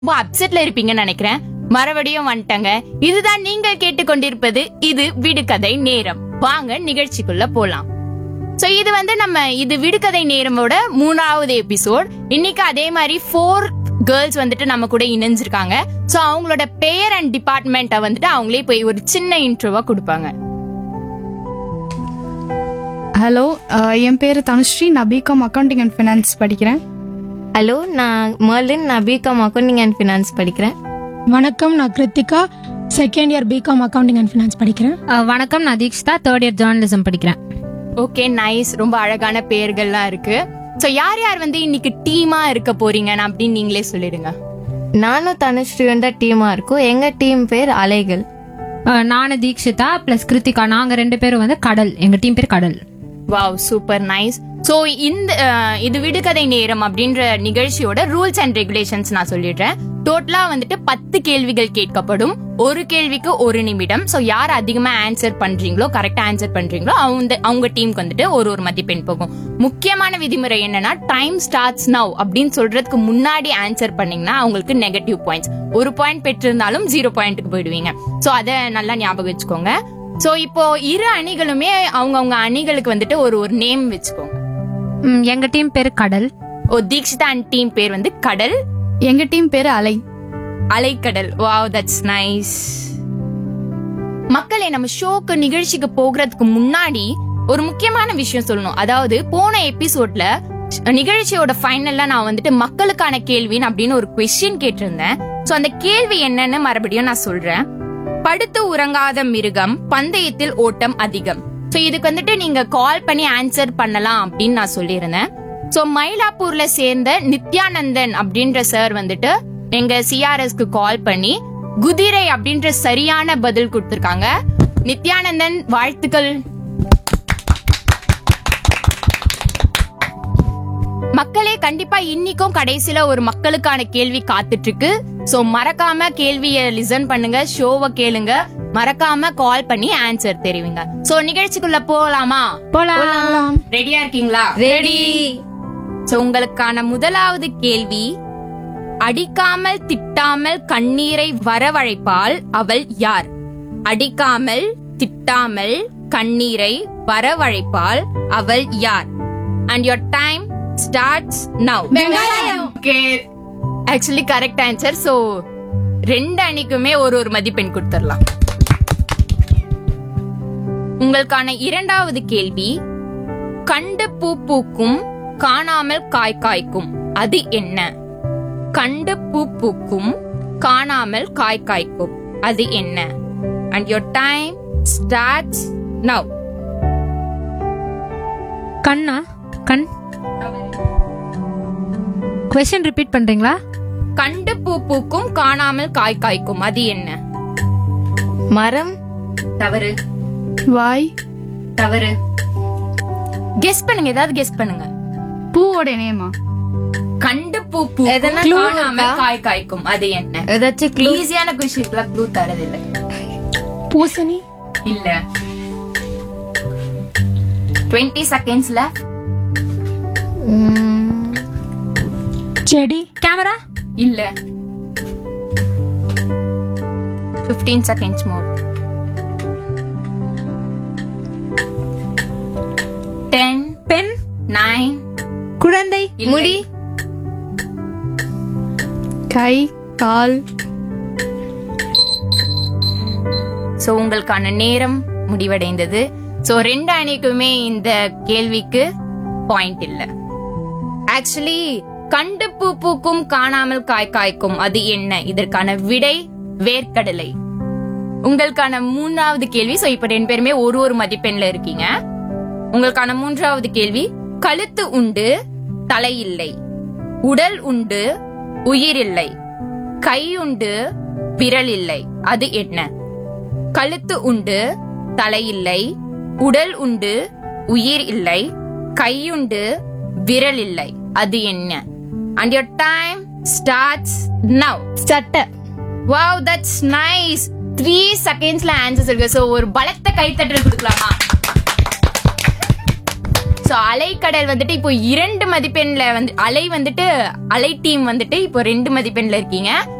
ரொம்ப அப்செட்ல இருப்பீங்கன்னு நினைக்கிறேன் மறுபடியும் வந்துட்டாங்க இதுதான் நீங்கள் கேட்டுக்கொண்டிருப்பது இது விடுகதை நேரம் வாங்க நிகழ்ச்சிக்குள்ள போலாம் சோ இது வந்து நம்ம இது விடுகதை நேரமோட மூணாவது எபிசோட் இன்னைக்கு அதே மாதிரி ஃபோர் கேர்ள்ஸ் வந்துட்டு நம்ம கூட இணைஞ்சிருக்காங்க சோ அவங்களோட பெயர் அண்ட் டிபார்ட்மெண்ட்டை வந்துட்டு அவங்களே போய் ஒரு சின்ன இன்ட்ரோவா கொடுப்பாங்க ஹலோ அஹ், என் பேர் தனுஸ்ரீ நான் பிகாம் அக்கௌண்டிங் அண்ட் ஃபினான்ஸ் படிக்கிறேன் ஹலோ நான் மர்லின் நான் பிகாம் அக்கௌண்டிங் அண்ட் ஃபினான்ஸ் படிக்கிறேன் வணக்கம் நான் Krithika second year B Com accounting and finance படிக்கிறேன் அஹ் வணக்கம் நான் தீக்ஷிதா தேர்ட் இயர் ஜேர்னலிசம் படிக்கிறேன் ஓகே நைஸ் ரொம்ப அழகான பெயர்கள்லாம் இருக்கு சோ யார் யார் வந்து இன்னைக்கு டீமா இருக்க போறீங்கன்னு அப்படின்னு நீங்களே சொல்லிடுங்க நானும் தனுஸ்ரீயும் தான் டீமாக இருக்கோம் எங்கள் டீம் பேர் அலைகள் அஹ் நானு தீக்ஷிதா பிளஸ் கிருத்திகா நாங்க ரெண்டு பேரும் வந்து கடல் எங்க டீம் பேர் கடல் வாவ் சூப்பர் நைஸ் சோ இந்த அஹ், இது விடுகதை நேரம் அப்படின்ற நிகழ்ச்சியோட ரூல்ஸ் அண்ட் ரெகுலேஷன்ஸ் நான் சொல்லிடுறேன் டோட்டலா வந்துட்டு பத்து கேள்விகள் கேட்கப்படும் ஒரு கேள்விக்கு ஒரு நிமிடம் சோ யார் அதிகமா ஆன்சர் பண்றீங்களோ கரெக்டா ஆன்சர் பண்றீங்களோ அவங்க அவங்க டீமுக்கு வந்துட்டு ஒரு ஒரு மதிப்பெண் போகும் முக்கியமான விதிமுறை என்னன்னா டைம் ஸ்டார்ட்ஸ் நவ் அப்படின்னு சொல்றதுக்கு முன்னாடி ஆன்சர் பண்ணீங்கன்னா அவங்களுக்கு நெகட்டிவ் பாயிண்ட்ஸ் ஒரு பாயிண்ட் பெற்றிருந்தாலும் ஜீரோ பாயிண்ட்டுக்கு போயிடுவீங்க சோ அதை நல்லா ஞாபகம் வச்சுக்கோங்க சோ இப்போ இரு அணிகளுமே அவங்கவங்க அணிகளுக்கு வந்துட்டு ஒரு ஒரு நேம் வச்சுக்கோங்க ம், எங்க டீம் பேர் கடல் ஓ தீக்ஷிதா அண்ட் டீம் பேர் வந்து கடல் எங்க டீம் பேர் அலை அலைக்கடல் வாவ் தட்ஸ் நைஸ் மக்களே நம்ம ஷோக்கு நிகழ்ச்சிக்கு போகிறதுக்கு முன்னாடி ஒரு முக்கியமான விஷயம் சொல்லணும் அதாவது போன எபிசோட்ல நிகழ்ச்சியோட ஃபைனல்ல நான் வந்துட்டு மக்களுக்கான கேள்வின்னு அப்படின்னு ஒரு கொஸ்டின் கேட்டிருந்தேன் சோ அந்த கேள்வி என்னன்னு மறுபடியும் நான் சொல்றேன் படுத்து உறங்காத மிருகம் பந்தயத்தில் ஓட்டம் அதிகம் சோ இதுக்கு வந்துட்டு நீங்க கால் பண்ணி ஆன்சர் பண்ணலாம் அப்படின்னு நான் சொல்லியிருந்தேன் சோ மயிலாப்பூர்ல சேர்ந்த நித்யானந்தன் அப்படின்ற சார் வந்துட்டு எங்க சிஆர்எஸ்க்கு கால் பண்ணி குதிரை அப்படின்ற சரியான பதில் கொடுத்திருக்காங்க நித்யானந்தன் வாழ்த்துக்கள் மக்களே கண்டிப்பா இன்னிக்கும் கடைசில ஒரு மக்களுக்கான கேள்வி காத்துட்டு இருக்கு சோ மறக்காம கேள்விய லிசன் பண்ணுங்க ஷோவை கேளுங்க மறக்காம கால் பண்ணி ஆன்சர் தெரிவிங்க சோ நிகழ்ச்சிக்குள்ள போலாமா போலாம் ரெடியா இருக்கீங்களா ரெடி சோ உங்களுக்கான முதலாவது கேள்வி அடிக்காமல் திட்டாமல் கண்ணீரை வரவழைப்பால் அவள் யார் அடிக்காமல் திட்டாமல் கண்ணீரை வரவழைப்பால் அவள் யார் and your time starts now okay actually correct answer so ரெண்டு அணிக்குமே ஒரு ஒரு மதிப்பெண் கொடுத்துடலாம் உங்களுக்கான இரண்டாவது கேள்வி கண்டு பூ பூக்கும் காணாமல் காய் காய்க்கும் அது என்ன கண்டு பூ பூக்கும் காணாமல் காய் காய்க்கும் அது என்ன and your time starts now கண்ணா கண் கொஸ்டின் ரிப்பீட் பண்றீங்களா கண்டு பூ பூக்கும் காணாமல் காய் காய்க்கும் அது என்ன மரம் தவறு வாய் தவறு கெஸ் பண்ணுங்க ஏதாவது கெஸ் பண்ணுங்க பூவோட நேமா கண்டு பூ பூக்கும் எதனா clue காணாமல் இருக்கா? காய் காய்க்கும் அது என்ன ஏதாச்சும் clue? ஈஸியான கொஸ்டின் ப்ளூ தரதில்லை பூசணி இல்ல 20 செகண்ட்ஸ்ல ம், செடி கேமரா இல்ல 15 செகண்ட்ஸ் மோர் 10 பெண் 9 குழந்தை முடி கை கால் சோ உங்களுக்கான நேரம் முடிவடைந்தது சோ ரெண்டு அணிக்குமே இந்த கேள்விக்கு பாயிண்ட் இல்ல ஆக்சுவலி கண்டு பூ பூக்கும் காணாமல் காய் காய்க்கும் அது என்ன இதற்கான விடை வேர்க்கடலை உங்களுக்கான மூன்றாவது கேள்வி சோ இப்ப ரெண்டு பேருமே ஒரு ஒரு மதிப்பெண்ல இருக்கீங்க உங்களுக்கான மூன்றாவது கேள்வி கழுத்து உண்டு தலை இல்லை உடல் உண்டு உயிர் இல்லை கை உண்டு விரல் இல்லை அது என்ன கழுத்து உண்டு தலை இல்லை உடல் உண்டு உயிர் இல்லை கையுண்டு விரல் இல்லை அது என்ன and your time starts now சட்டை வாவ் தட்ஸ் நைஸ் த்ரீ செகண்ட்ஸ்ல ஆன்சர்ஸ் இருக்கு சோ ஒரு பலத்த கைத்தட்டல் கொடுக்கலாமா சோ அலைக்கடல் வந்துட்டு இப்போ இரண்டு மதிப்பெண்ல வந்து அலை வந்துட்டு அலை டீம் வந்துட்டு இப்போ ரெண்டு மதிப்பெண்ல இருக்கீங்க